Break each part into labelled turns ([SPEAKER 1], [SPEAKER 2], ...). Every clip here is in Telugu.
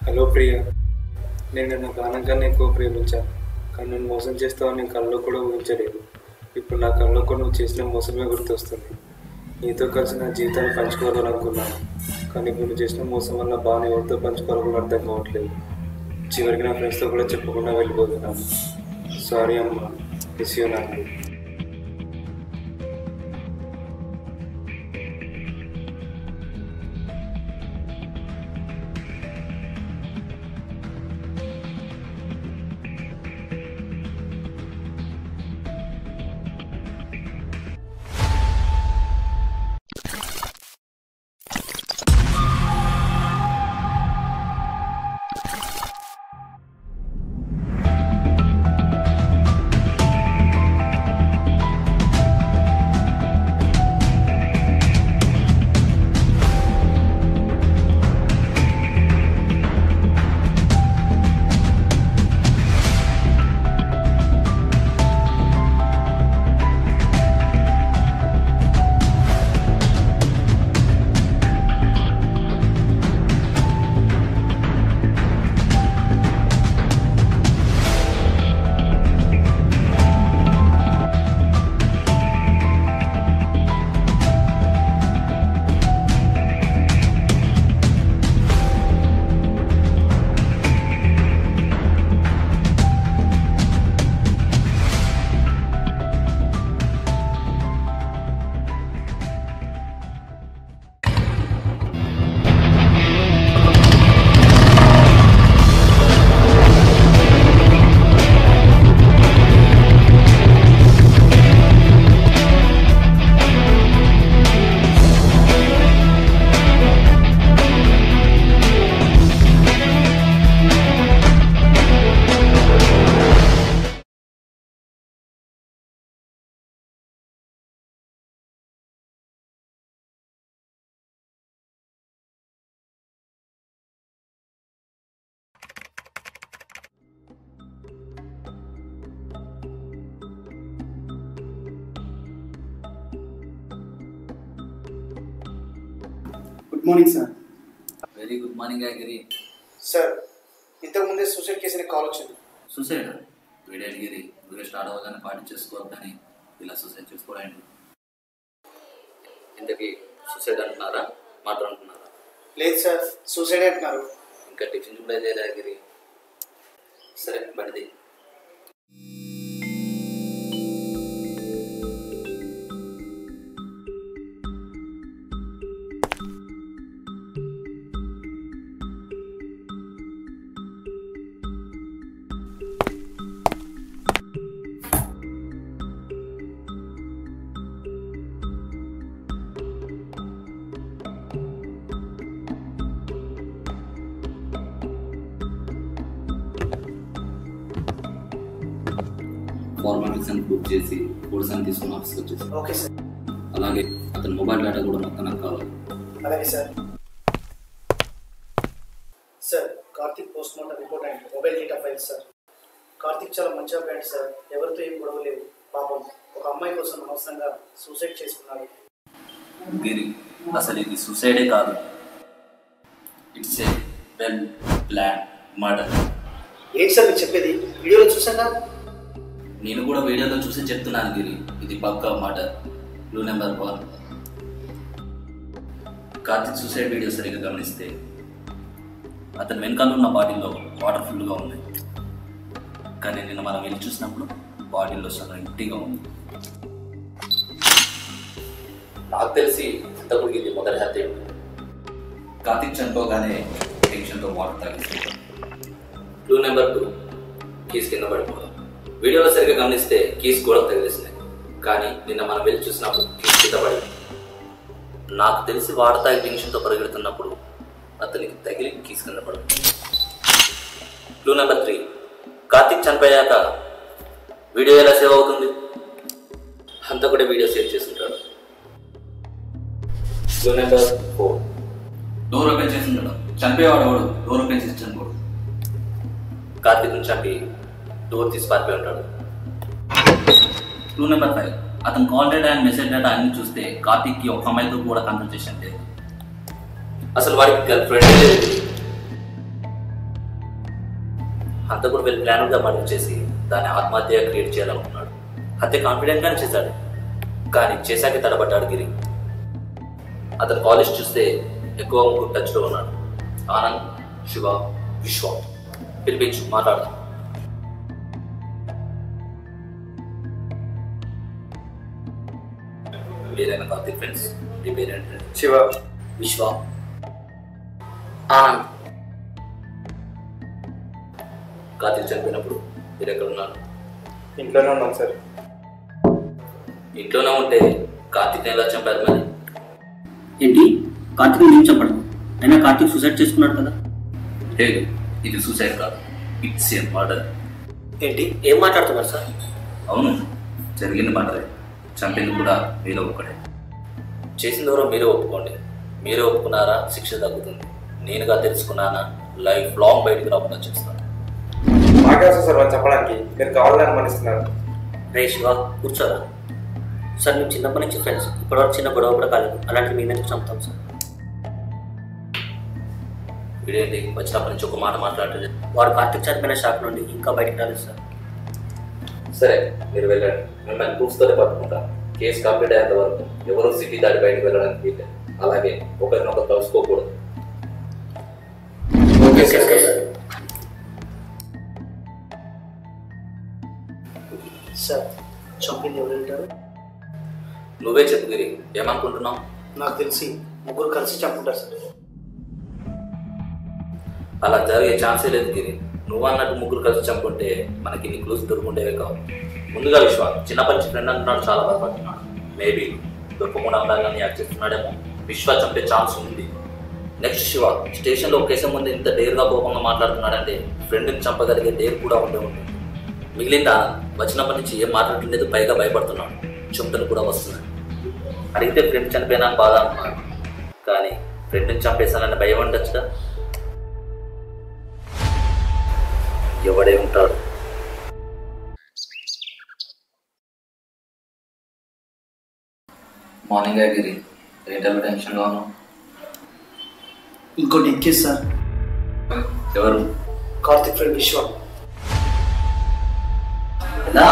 [SPEAKER 1] హలో ప్రియ నేను నిన్న ప్రాణం కన్నా ఎక్కువ ప్రేమించాను కానీ నేను మోసం చేస్తావని నేను కళ్ళలో కూడా ఊహించలేదు ఇప్పుడు నా కళ్ళలో కూడా నువ్వు చేసిన మోసమే గుర్తొస్తుంది నీతో కలిసి నా జీవితాన్ని పంచుకోవాలని అనుకున్నాను కానీ ఇప్పుడు నువ్వు చేసిన మోసం వల్ల బాగా ఎవరితో పంచుకోవాలో కూడా అర్థం కావట్లేదు చివరికి నా ఫ్రెండ్స్తో కూడా చెప్పకుండా వెళ్ళిపోతున్నాను సారీ అమ్మా మిస్ యూ నాకు
[SPEAKER 2] good morning sir
[SPEAKER 3] very good morning Giri
[SPEAKER 2] sir ఇంతకుముందే సూసైడ్ కేసుని కాల్ వచ్చింది
[SPEAKER 3] suicide video Giri video start అవ్వగానే పార్టీ చేసుకోవద్దని ఇలా సూసైడ్ చేసుకోవడానికి ఇంతకీ సూసైడ్ అంటున్నారా మాట్లాడుతున్నారా
[SPEAKER 2] లేదు సార్ సూసైడ్ అంటున్నారు
[SPEAKER 3] ఇంకా టిఫిన్ కూడా చేయలే గిరి సరే బడిది ఫార్మాలిటీస్ అని బుక్ చేసి ఫుడ్స్ అని తీసుకుని ఆఫీస్కి వచ్చేసి
[SPEAKER 2] ఓకే సార్
[SPEAKER 3] అలాగే అతని మొబైల్ డేటా కూడా మొత్తం నాకు కావాలి
[SPEAKER 2] అలాగే sir sir Karthik post mortem report అయింది mobile data file sir Karthik చాలా మంచి అబ్బాయి సార్ ఎవరితో ఏం గొడవ లేదు పాపం ఒక అమ్మాయి కోసం అనవసరంగా సూసైడ్ చేసుకున్నాడు
[SPEAKER 3] గిరి అసలు ఇది సూసైడే కాదు it's a well plan murder
[SPEAKER 2] ఏంటి సార్ మీరు చెప్పేది వీడియోలో చూసాక
[SPEAKER 3] నేను కూడా వీడియోలో చూసి చెప్తున్నాను గిరి ఇది పక్కా murder clue number one Karthik suicide video సరిగ్గా గమనిస్తే అతని వెనకాల ఉన్న బాటిల్లో వాటర్ ఫుల్గా ఉంది కానీ నిన్న మనం వెళ్ళి చూసినప్పుడు బాటిల్లో సగం ఇంటిగా ఉంది నాకు తెలిసి ఇంతకుడికి ఇది మొదటి హత్య కార్తిక్ చనిపోగానే టెన్షన్తో వాటర్ తాగేసి క్లూ నెంబర్ టూ కీస్ కింద పడిపోవడం వీడియోలో సరిగ్గా గమనిస్తే కీస్ కూడా తగిలేసినాయి కానీ నిన్న మనం వెళ్ళి చూసినప్పుడు కీస్ కింద పడింది నాకు తెలిసి వాటర్ తాగి టెన్షన్తో పరిగెడుతున్నప్పుడు అతనికి తగిలి కీస్ కింద పడింది క్లూ నెంబర్ త్రీ కార్తిక్ చనిపోయాక వీడియో ఎలా సేవ్ అవుతుంది అంతా కూడా వీడియో సేవ్ చేసుకుంటాడు clue number four door open చేసి ఉండడం చనిపోయేవాడు వాడు డోర్ ఓపెన్ చేసి చనిపోడు కార్తీక్ చంపి డోర్ తీసి పారిపోయి ఉంటాడు క్లూ నెంబర్ ఫైవ్ అతను call data and message data అన్ని చూస్తే కార్తీక్కి ఒక అమ్మాయితో కూడా కన్సల్టేషన్ లేదు అసలు వాడికి గర్ల్ ఫ్రెండ్ లేదు హంతకుడు వెళ్ళి ప్లాన్గా మర్డర్ చేసి దాన్ని ఆత్మహత్య క్రియేట్ చేయాలనుకున్నాడు హత్య కాన్ఫిడెంట్గానే చేశాడు కానీ చేశాక తడబడ్డాడు గిరి అతను కాలేజ్ చూస్తే ఎక్కువ ముగ్గురు టచ్లో ఉన్నాడు ఆనంద్ శివ విశ్వ పిలిపించు మాట్లాడదాం పేరైన కార్తీక్ ఫ్రెండ్స్ మీ పేరేంటి
[SPEAKER 1] శివ
[SPEAKER 3] విశ్వ ఆనంద్ కార్తీక్ చనిపోయినప్పుడు మీరు ఎక్కడ ఉన్నారు
[SPEAKER 1] ఇంట్లోనే ఉన్నాం సార్
[SPEAKER 3] ఇంట్లోనే ఉంటే కార్తీక్ ఎలా చంపారు మరి
[SPEAKER 4] ఏంటి కార్తీక్ నేను చెప్పడం అయినా కార్తీక్ సూసైడ్ చేసుకున్నాడు కదా
[SPEAKER 3] లేదు ఇది సూసైడ్ కాదు ఇట్స్ ఏ మర్డర్
[SPEAKER 4] ఏంటి ఏం మాట్లాడుతున్నారు సార్
[SPEAKER 3] అవును జరిగింది మర్డరే చంపింది కూడా మీలో ఒకడే చేసిన దూరం మీరే ఒప్పుకోండి మీరే ఒప్పుకున్నారా శిక్ష తగ్గుతుంది నేనుగా తెలుసుకున్నానా లైఫ్ లాంగ్ బయటకు రాకుండా చేస్తాను
[SPEAKER 1] మాకే వస్తుంది సార్ వాళ్ళు చెప్పడానికి మీరు కావాలని అనుమానిస్తున్నారు
[SPEAKER 4] రే శివ కూర్చోరా సార్ మేము చిన్నప్పటి నుంచి ఫ్రెండ్స్ ఇప్పటివరకు చిన్న గొడవ కూడా కాలేదు అలాంటి మేము ఎందుకు చంపుతాం సార్
[SPEAKER 3] వీడేంటి వచ్చినప్పటి నుంచి ఒక మాట మాట్లాడలేదు
[SPEAKER 4] వాడు కార్తీక్ చనిపోయిన షాక్ నుండి ఇంకా బయటకు రాలేదు సార్
[SPEAKER 3] సరే మీరు వెళ్ళండి మిమ్మల్ని ప్రూఫ్స్తోనే పట్టుకుంటాను కేసు కంప్లీట్ అయ్యేంత వరకు ఎవరు సిటీ దాటి బయటకు వెళ్ళడానికి వీలే అలాగే ఒకరినొకరు కలుసుకోకూడదు
[SPEAKER 1] ఓకే సార్
[SPEAKER 2] సార్ చంపింది ఎవరంటారు
[SPEAKER 3] నువ్వే చెప్పు గిరి ఏమనుకుంటున్నావు
[SPEAKER 2] నాకు తెలిసి ముగ్గురు కలిసి చంపుంటారు సార్
[SPEAKER 3] అలా జరిగే ఛాన్సే లేదు గిరి నువ్వు అన్నట్టు ముగ్గురు కలిసి చంపుకుంటే మనకి నీ క్లూస్ దొరుకుంటేవే కావు ముందుగా విశ్వ చిన్నప్పటి నుంచి ఫ్రెండ్ అంటున్నాడు చాలా బాధపడుతున్నాడు మేబీ దొరకకుండా ఉండాలని యాక్ట్ చేస్తున్నాడేమో విశ్వ చంపే ఛాన్స్ ఉంది నెక్స్ట్ శివ స్టేషన్లో ఒకేసే ముందు ఇంత డేర్గా కోపంగా మాట్లాడుతున్నాడంటే ఫ్రెండ్ని చంపగలిగే డేర్ కూడా ఉండే ఉంటుంది మిగిలింది ఆనంద్ వచ్చినప్పటి నుంచి ఏం మాట్లాడలేదు పైగా భయపడుతున్నాడు చెమటలు కూడా వస్తున్నాయి అడిగితే ఫ్రెండ్ చనిపోయినా బాధ అంటున్నాడు కానీ ఫ్రెండ్ని చంపేశానని భయం ఉండొచ్చుగా ఎవడే ఉంటాడు మార్నింగ్ గిరి ఏంటో టెన్షన్గా ఉన్నావు
[SPEAKER 2] ఇంకోటి ఎక్కేసి సార్
[SPEAKER 3] ఎవరు
[SPEAKER 2] కార్తిక్ ఫ్రెండ్ విశ్వ
[SPEAKER 3] ఎలా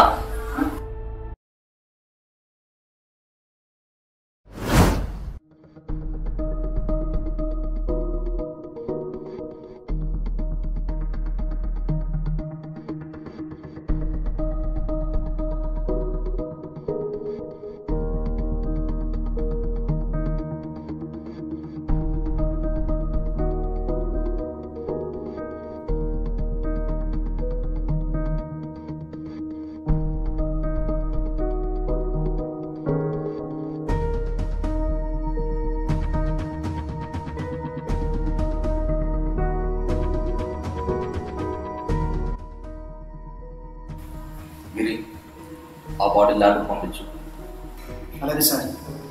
[SPEAKER 3] గిరి ఆ బాటిల్ ల్యాబ్ పంపించు
[SPEAKER 2] అలాగే సార్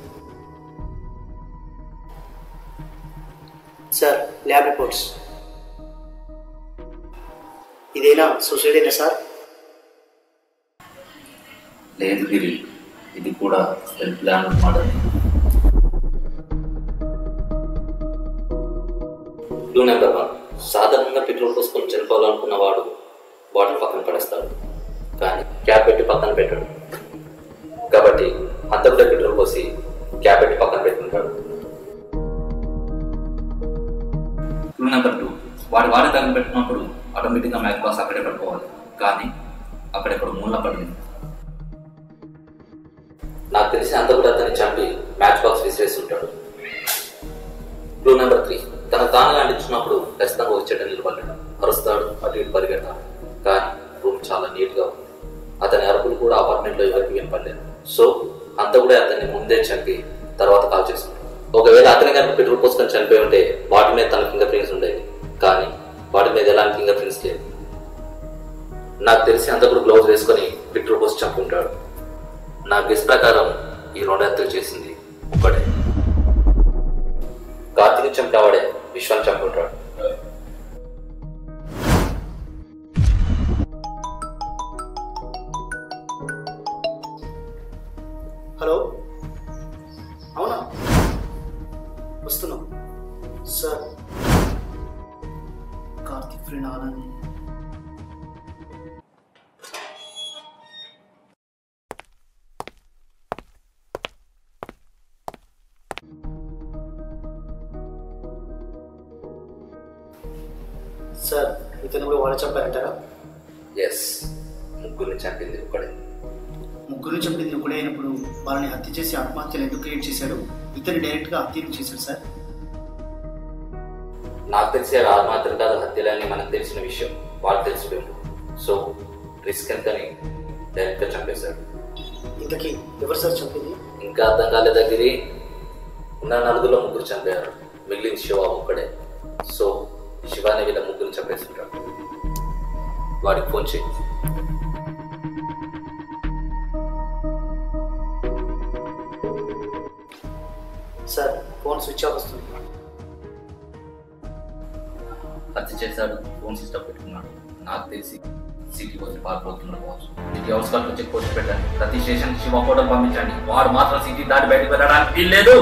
[SPEAKER 4] సార్ ల్యాబ్ రిపోర్ట్స్ ఇదేనా సూసైడేనా సార్
[SPEAKER 3] లేదు గిరి ఇది కూడా self plan murder clue number one సాధారణంగా పెట్రోల్ పోసుకొని చనిపోవాలనుకున్న వాడు బాటిల్ పక్కన పడేస్తాడు కానీ క్యాప్ పెట్టి పక్కన పెట్టాడు కాబట్టి అంతకుడే పెట్రోల్ పోసి క్యాప్ పెట్టి పక్కన పెట్టుకుంటాడు క్లూ నెంబర్ టూ వాడి వాడి తగిన పెట్టినప్పుడు ఆటోమేటిక్గా మ్యాచ్ బాక్స్ అక్కడే పట్టుకోవాలి కానీ అక్కడెక్కడ మూల పడింది నాకు తెలిసి అంత కూడా అతన్ని చంపి మ్యాచ్ బాక్స్ విసిరేసి ఉంటాడు క్లూ నెంబర్ త్రీ తన తానుగా అందించినప్పుడు ఖచ్చితంగా వచ్చేట నిలబడ్డాడు అరుస్తాడు అటు ఇటు పరిగెడతాడు కానీ రూమ్ చాలా నీట్గా ఉంది అతని అరుపులు కూడా అపార్ట్మెంట్లో ఎవరికి వినపడలేదు సో అంత కూడా అతన్ని ముందే చంపి తర్వాత కాల్ చేసుకుంటాడు ఒకవేళ అతని కనుక పెట్రోల్ పోసుకొని చనిపోయి ఉంటే వాటి మీద తన ఫింగర్ ప్రింట్స్ ఉండేవి కానీ వాటి మీద ఎలాంటి ఫింగర్ ప్రింట్స్ లేవు నాకు తెలిసి అంత కూడా గ్లౌజ్ వేసుకొని పెట్రోల్ పోసి చంపుకుంటాడు నా గెస్ ప్రకారం ఈ రెండు హత్యలు చేసింది ఒక్కడే కార్తీక్ చంపేవాడే విశ్వాన్ని చంపుకుంటాడు
[SPEAKER 2] హలో అవునా వస్తున్నాం sir Karthik friend Anand sir ఇతను కూడా వాళ్ళు చెప్పారంటారా
[SPEAKER 3] ఎస్ ముగ్గురిని చంపింది ఒకడే
[SPEAKER 2] ముగ్గురు చెప్పింది ఒకడే అయినప్పుడు వాళ్ళని హత్య చేసి ఆత్మహత్యలు ఎందుకు క్రియేట్ చేశాడు ఇతను డైరెక్ట్గా హత్యలు చేశాడు సార్
[SPEAKER 3] నాకు తెలిసి అది ఆత్మహత్యలు కాదు హత్యలని మనకు తెలిసిన విషయం వాళ్ళు తెలిసిపోయింది సో రిస్క్ ఎంతని డైరెక్ట్గా చంపేశాడు
[SPEAKER 2] ఇంతకీ ఎవరు సార్ చెప్పింది
[SPEAKER 3] ఇంకా అర్థం కాలే దగ్గరి ఉన్న నలుగులో ముగ్గురు చంపారు మిగిలిన శివ ఒక్కడే సో శివాని వీళ్ళ ముగ్గురు చంపేస్తుంటాడు వాడికి ఫోన్ చేయి
[SPEAKER 2] సార్ ఫోన్ స్విచ్ ఆఫ్ వస్తుంది
[SPEAKER 3] హత్య చేశాడు ఫోన్ సిస్టమ్ పెట్టుకున్నాడు నాకు తెలిసి సిటీ వచ్చి పారిపోతున్నాడు కావచ్చు city house card check post పెట్టండి ప్రతి స్టేషన్ శివ ఫోటో పంపించండి వాడు మాత్రం సిటీ దాటి బయటకు వెళ్ళడానికి వీల్లేదు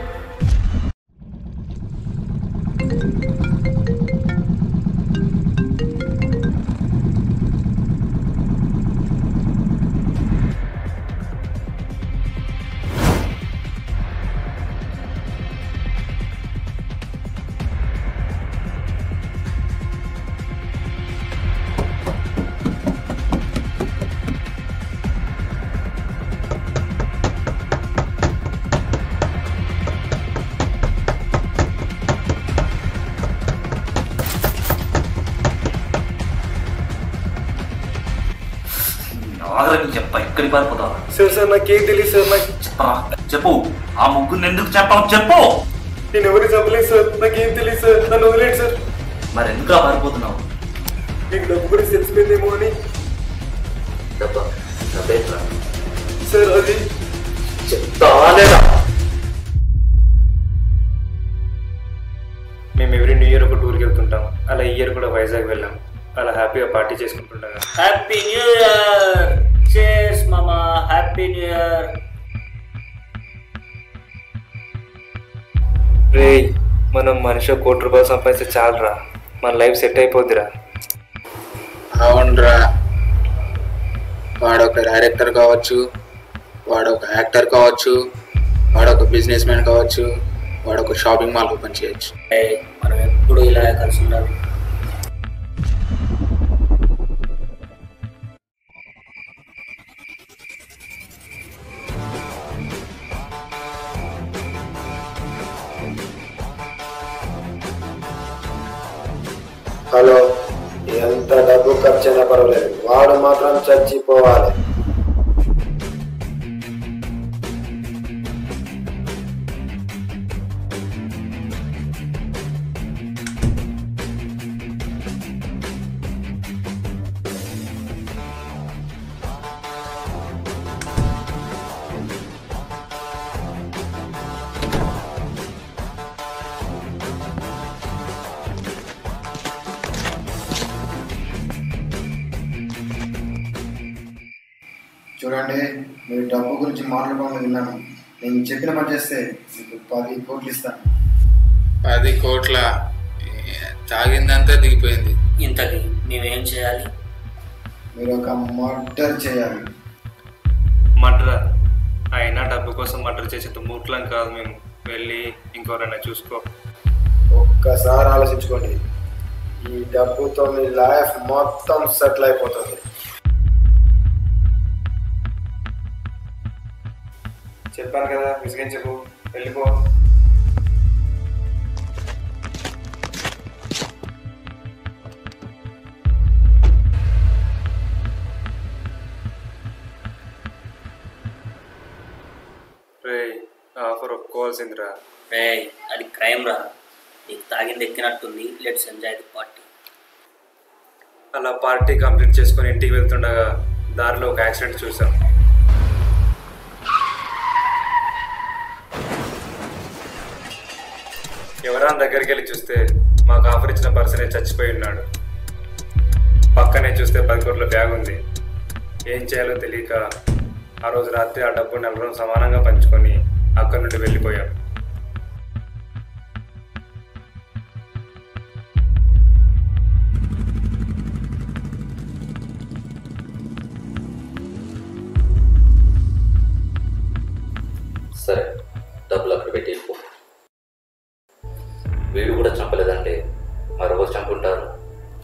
[SPEAKER 3] ఆగరని చెప్ప ఎక్కడికి పారిపోతావా
[SPEAKER 1] సార్ సార్ నాకేం తెలియదు సార్ నాకు
[SPEAKER 3] చెప్పరా చెప్పు ఆ ముగ్గురిని ఎందుకు చెప్పావు చెప్పు
[SPEAKER 1] నేను ఎవరికి చెప్పలేదు సార్ నాకేం తెలియదు సార్ నన్ను వదిలేండి సార్
[SPEAKER 3] మరి ఎందుకు పారిపోతున్నావు
[SPEAKER 1] మీకు డబ్బు గురించి తెలిసిపోయిందేమో అని
[SPEAKER 3] డబ్బా డబ్బేట్రా
[SPEAKER 1] సార్ అది
[SPEAKER 3] చెప్తావా లేదా
[SPEAKER 1] మేము ఎవ్రీ న్యూ ఇయర్ ఒక టూర్కి వెళ్తుంటాం అలా ఈ ఇయర్ కూడా వైజాగ్ వెళ్ళాం అలా హ్యాపీగా పార్టీ చేసుకుంటుంటాం
[SPEAKER 4] హ్యాపీ న్యూ ఇయర్ చేస్ మామా హ్యాపీ న్యూ ఇయర్
[SPEAKER 1] రే మనం మనిషి కోటి రూపాయలు సంపాదిస్తే చాలరా మన లైఫ్ సెట్ అయిపోద్దిరా
[SPEAKER 5] అవునరా వాడు ఒక డైరెక్టర్ కావచ్చు వాడు ఒక యాక్టర్ కావచ్చు వాడు ఒక బిజినెస్ మ్యాన్ కావచ్చు వాడు ఒక షాపింగ్ మాల్ ఓపెన్ చేయొచ్చు
[SPEAKER 4] ఏయ్, మనం ఎప్పుడు ఇలా కలిసి ఉండాలి
[SPEAKER 6] హలో ఎంత డబ్బు ఖర్చైనా పర్వాలేదు వాడు మాత్రం చచ్చిపోవాలి
[SPEAKER 7] చూడండి మీరు డబ్బు గురించి మాట్లాడుకోవడం విన్నాను నేను చెప్పిన పని చేస్తే మీకు పది కోట్లు ఇస్తాను
[SPEAKER 5] పది కోట్ల తాగిందంతా దిగిపోయింది
[SPEAKER 4] ఇంతకీ మేమేం చేయాలి
[SPEAKER 7] మీరు ఒక మర్డర్ చేయాలి
[SPEAKER 1] మర్డర్ అయినా డబ్బు కోసం మర్డర్ చేసేంత మూట్లం కాదు మేము వెళ్ళి ఇంకోరైనా చూసుకో
[SPEAKER 6] ఒక్కసారి ఆలోచించుకోండి ఈ డబ్బుతో మీ లైఫ్ మొత్తం సెటిల్ అయిపోతుంది
[SPEAKER 1] చెప్పాను కదా విసిగించకు వెళ్ళిపో రే ఆఫర్ ఒప్పుకోవాల్సిందిరా
[SPEAKER 4] రే అది క్రైమ్ రా నీకు తాగింది ఎక్కినట్టుంది లెట్స్ ఎంజాయ్ ది పార్టీ
[SPEAKER 1] అలా పార్టీ కంప్లీట్ చేసుకొని ఇంటికి వెళ్తుండగా దారిలో ఒక యాక్సిడెంట్ చూసాం ఎవరైనా దగ్గరికి వెళ్ళి చూస్తే మాకు ఆఫర్ ఇచ్చిన పర్సనే చచ్చిపోయి ఉన్నాడు పక్కనే చూస్తే పది కోట్ల బ్యాగ్ ఉంది ఏం చేయాలో తెలియక ఆ రోజు రాత్రి ఆ డబ్బు నలుగురం సమానంగా పంచుకొని అక్కడి నుండి వెళ్ళిపోయాం
[SPEAKER 3] సరే డబ్బులు అక్కడ పెట్టి వెళ్ళిపో వీడు కూడా చంపలేదంటే మరొకరు చంపుంటారు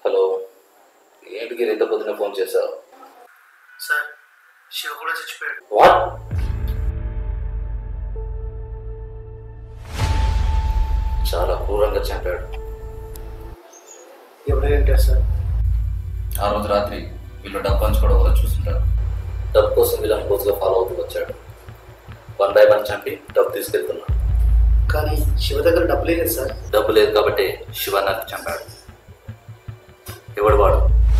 [SPEAKER 3] హలో ఏంటి గిరి ఇంత పొద్దున ఫోన్ చేశావు
[SPEAKER 2] సార్ శివ కూడా చచ్చిపోయాడు
[SPEAKER 3] వాట్ చాలా క్రూరంగా చంపాడు
[SPEAKER 2] ఎవరు ఏంటారు సార్
[SPEAKER 3] ఆ రోజు రాత్రి వీళ్ళు డబ్బు పంచుకోవడం కూడా చూస్తుంటారు డబ్బు కోసం వీళ్ళని క్లోజ్గా ఫాలో అవుతూ వచ్చాడు వన్ బై వన్ చంపి డబ్బు తీసుకెళ్తున్నాడు
[SPEAKER 2] కానీ శివ దగ్గర డబ్బు లేదు సార్
[SPEAKER 3] డబ్బు లేదు కాబట్టి శివనాథ్ చంపాడు ఎవడు వాడు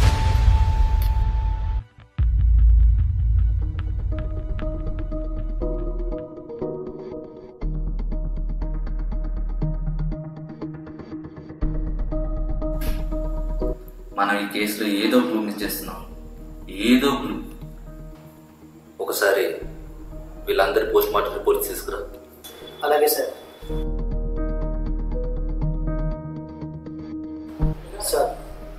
[SPEAKER 3] మనం ఈ కేసులో ఏదో క్లూ మిస్ చేస్తున్నాం ఏదో క్లూ ఒకసారి వీళ్ళందరి పోస్ట్ మార్టం రిపోర్ట్ తీసుకురా
[SPEAKER 2] అలాగే సార్ సార్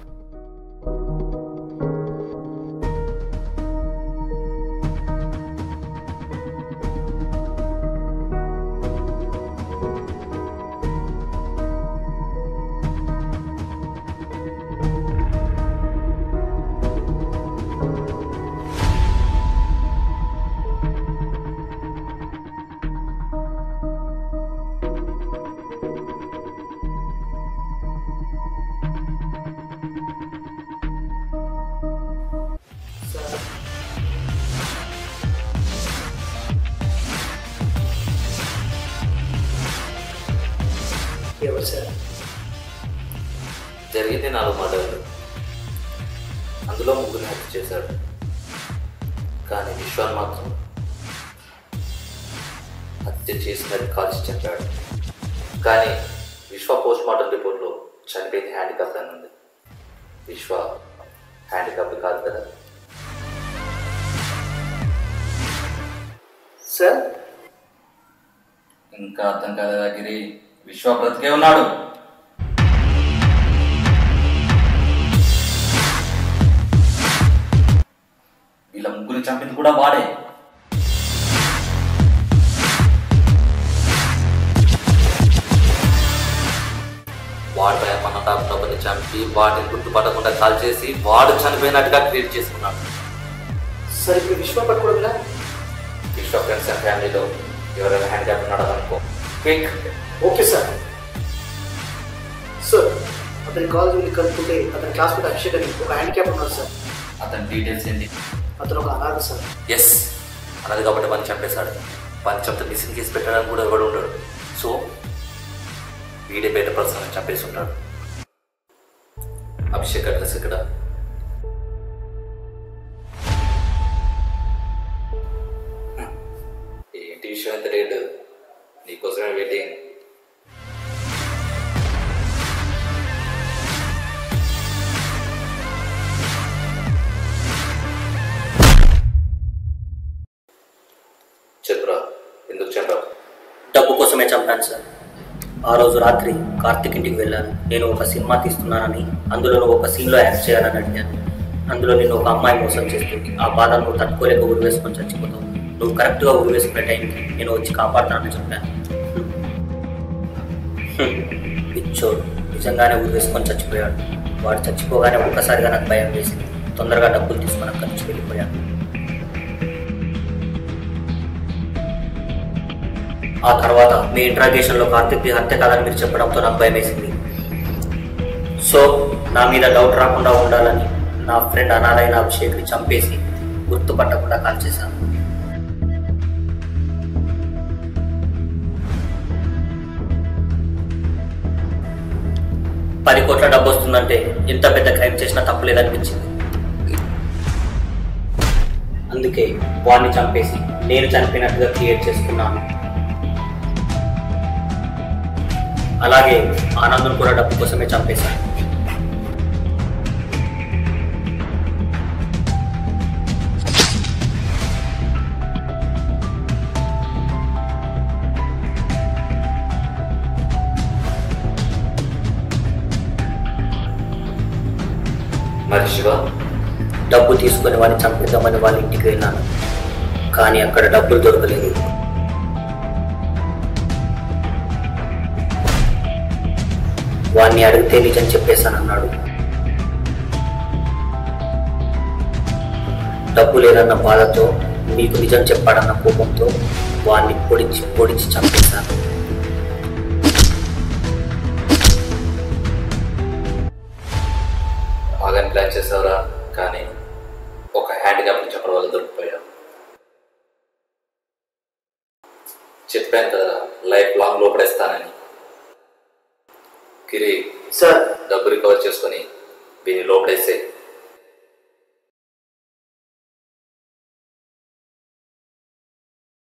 [SPEAKER 2] సార్ ఎవరు సార్
[SPEAKER 3] జరిగింది నాలుగు మర్డర్లు అందులో ముగ్గురు హత్య చేశాడు కానీ విశ్వాన్ మాత్రం హత్య చేసినది కాల్చి చంపాడు కానీ విశ్వ పోస్ట్ మార్టం రిపోర్ట్లో చనిపోయింది హ్యాండికాప్ అని ఉంది విశ్వ హ్యాండికాప్ కాదు కదా
[SPEAKER 2] సార్
[SPEAKER 3] ఇంకా అర్థం కాలేదా గిరి విశ్వ బ్రతికే ఉన్నాడు వీళ్ళ ముగ్గురు చంపింది కూడా వాడే వాడిపై మన టాప్ని చంపి వాటిని గుర్తుపట్టకుండా కాల్ చేసి వాడు చనిపోయినట్టుగా క్రియేట్ చేసుకున్నాడు
[SPEAKER 2] సార్ ఇప్పుడు విశ్వ పట్టుకోవడంలా
[SPEAKER 3] విశ్వ ఫ్రెండ్స్ అండ్ ఫ్యామిలీలో ఎవరైనా హ్యాండ్ క్యాప్ ఉన్నాడు అనుకో క్విక్
[SPEAKER 2] ఓకే సార్ సార్ అతని కాల్ వెళ్ళి కనుక్కుంటే అతని క్లాస్మేట్ అభిషేక్ అని ఒక హ్యాండిక్యాప్ ఉన్నారు సార్
[SPEAKER 3] అతని డీటెయిల్స్ ఏంటి
[SPEAKER 2] అతను ఒక అనాథ సార్
[SPEAKER 3] ఎస్ అన్నది కాబట్టి పని చంపేశాడు పని చంపితే మిషన్ కేసు పెట్టడానికి కూడా ఎవడు ఉండడు సో వీడే బయట పర్సన్ చంపేసి ఉంటాడు అభిషేక్ అడ్రస్ ఇక్కడ ఏంటి విషయం ఎంత లేదు నీకోసమే వెయిటింగ్ చెప్పురా ఎందుకు చంపావు
[SPEAKER 4] డబ్బు కోసమే చంపాను సార్ ఆ రోజు రాత్రి కార్తిక్ ఇంటికి వెళ్ళాను నేను ఒక సినిమా తీస్తున్నానని అందులో నువ్వు ఒక సీన్లో యాక్ట్ చేయాలని అడిగాను అందులో నేను ఒక అమ్మాయి మోసం చేస్తుంది ఆ బాధ నువ్వు తట్టుకోలేక ఉరి వేసుకొని చచ్చిపోతావు నువ్వు కరెక్ట్గా ఉరి వేసుకునే టైంకి నేను వచ్చి కాపాడుతానని చెప్పాను హ్మ్. పిచ్చోడు నిజంగానే ఉరి వేసుకొని చచ్చిపోయాడు వాడు చచ్చిపోగానే ఒక్కసారిగా నాకు భయం వేసింది తొందరగా డబ్బులు తీసుకొని అక్కడి నుంచి వెళ్ళిపోయాను ఆ తర్వాత మీ ఇంట్రాగేషన్లో కార్తిక్ హత్య కాదని మీరు చెప్పడంతో నాకు భయం వేసింది సో నా మీద డౌట్ రాకుండా ఉండాలని నా ఫ్రెండ్ అనాథైన అభిషేక్ని చంపేసి గుర్తుపట్టకుండా కాల్ చేశాను పది కోట్ల డబ్బు వస్తుందంటే ఎంత పెద్ద క్రైమ్ చేసినా తప్పులేదనిపించింది అందుకే వాడిని చంపేసి నేను చనిపోయినట్టుగా క్రియేట్ చేసుకున్నాను అలాగే ఆనందం కూడా డబ్బు కోసమే చంపేశాను
[SPEAKER 3] మరి శివ
[SPEAKER 4] డబ్బు తీసుకుని వాడిని చంపేద్దామని వాళ్ళ ఇంటికి వెళ్ళాను కానీ అక్కడ డబ్బులు దొరకలేదు వాడిని అడిగితే నిజం చెప్పేశానన్నాడు డబ్బు లేదన్న బాధతో మీకు నిజం చెప్పాడన్న కోపంతో వాడిని పొడిచి పొడిచి చంపేశాను
[SPEAKER 3] బాగానే ప్లాన్ చేసావురా కానీ ఒక హ్యాండ్ గ్యాప్ చెప్పడం వల్ల దొరికిపోయావు చెప్పాను కదరా లైఫ్ లాంగ్ లోపడేస్తానని గిరి
[SPEAKER 2] సార్
[SPEAKER 3] డబ్బు రికవర్ చేసుకొని దీన్ని లోపడేసే